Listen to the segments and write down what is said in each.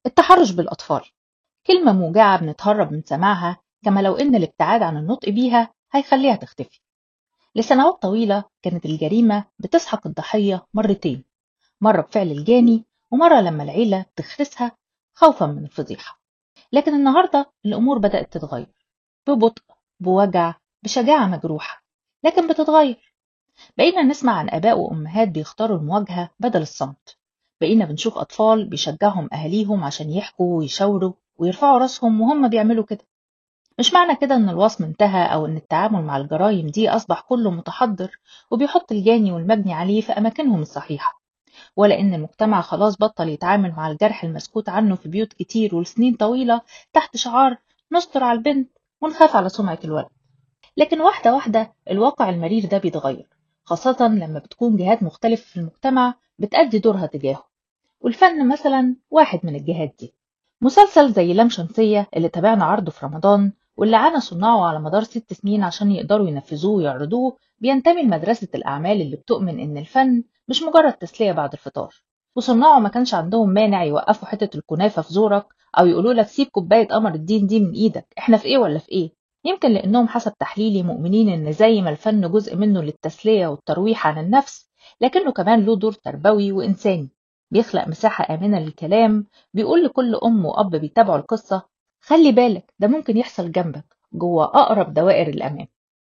التحرش بالأطفال كلمة موجعة بنتهرب من سماعها كما لو إن الابتعاد عن النطق بيها هيخليها تختفي لسنوات طويلة كانت الجريمة بتسحق الضحية مرتين مرة بفعل الجاني ومرة لما العيلة تخرسها خوفا من الفضيحة لكن النهاردة الأمور بدأت تتغير ببطء بوجع بشجاعة مجروحة لكن بتتغير بقينا نسمع عن آباء وأمهات بيختاروا المواجهة بدل الصمت بقينا بنشوف أطفال بيشجعهم أهاليهم عشان يحكوا ويشاوروا ويرفعوا راسهم وهم بيعملوا كده مش معنى كده إن الوصم انتهى أو إن التعامل مع الجرائم دي أصبح كله متحضر وبيحط الجاني والمجني عليه في أماكنهم الصحيحة ولا إن المجتمع خلاص بطل يتعامل مع الجرح المسكوت عنه في بيوت كتير ولسنين طويلة تحت شعار نستر على البنت ونخاف على سمعة الولد لكن واحدة واحدة الواقع المرير ده بيتغير خاصة لما بتكون جهات مختلفة في المجتمع بتأدي دورها تجاهه والفن مثلا واحد من الجهات دي مسلسل زي لام شمسية اللي تابعنا عرضه في رمضان واللي عانى صناعه على مدار ست سنين عشان يقدروا ينفذوه ويعرضوه بينتمي لمدرسة الأعمال اللي بتؤمن إن الفن مش مجرد تسلية بعد الفطار وصناعه ما كانش عندهم مانع يوقفوا حتة الكنافة في زورك أو يقولوا لك سيب كوباية قمر الدين دي من إيدك إحنا في إيه ولا في إيه يمكن لأنهم حسب تحليلي مؤمنين إن زي ما الفن جزء منه للتسلية والترويح عن النفس لكنه كمان له دور تربوي وإنساني بيخلق مساحة آمنة للكلام بيقول لكل أم وأب بيتابعوا القصة خلي بالك ده ممكن يحصل جنبك جوه أقرب دوائر الأمان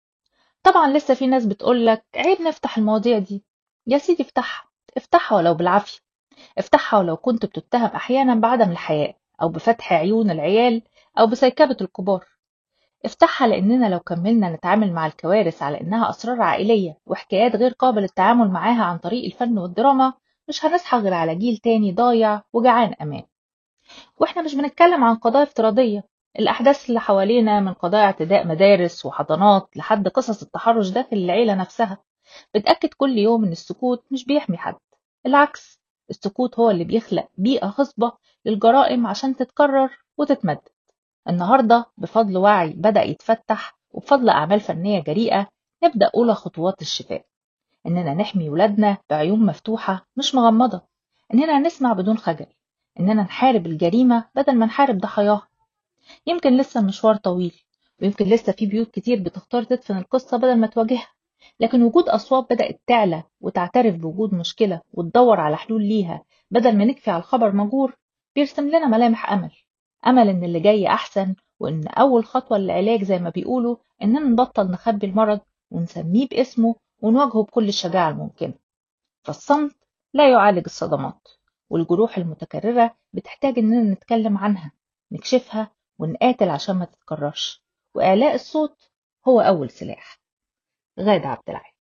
طبعا لسه في ناس بتقولك عيب نفتح المواضيع دي يا سيدي افتحها افتحها ولو بالعافية افتحها ولو كنت بتتهم أحيانا بعدم الحياء أو بفتح عيون العيال أو بسيكبة الكبار افتحها لأننا لو كملنا نتعامل مع الكوارث على إنها أسرار عائلية وحكايات غير قابل التعامل معاها عن طريق الفن والدراما مش هنصحى غير على جيل تاني ضايع وجعان أمان واحنا مش بنتكلم عن قضايا افتراضية الأحداث اللي حوالينا من قضايا اعتداء مدارس وحضانات لحد قصص التحرش داخل العيلة نفسها بتأكد كل يوم إن السكوت مش بيحمي حد العكس السكوت هو اللي بيخلق بيئة خصبة للجرائم عشان تتكرر وتتمدد النهاردة بفضل وعي بدأ يتفتح وبفضل أعمال فنية جريئة نبدأ أولى خطوات الشفاء إننا نحمي ولادنا بعيون مفتوحة مش مغمضة إننا نسمع بدون خجل إننا نحارب الجريمة بدل ما نحارب ضحاياها يمكن لسه المشوار طويل ويمكن لسه في بيوت كتير بتختار تدفن القصة بدل ما تواجهها لكن وجود أصوات بدأت تعلى وتعترف بوجود مشكلة وتدور على حلول ليها بدل ما نكفي على الخبر مجور بيرسم لنا ملامح أمل أمل إن اللي جاي أحسن وإن أول خطوة للعلاج زي ما بيقولوا إننا نبطل نخبي المرض ونسميه باسمه ونواجهه بكل الشجاعة الممكنة فالصمت لا يعالج الصدمات والجروح المتكررة بتحتاج إننا نتكلم عنها نكشفها ونقاتل عشان ما تتكررش وإعلاء الصوت هو أول سلاح غادة عبد العال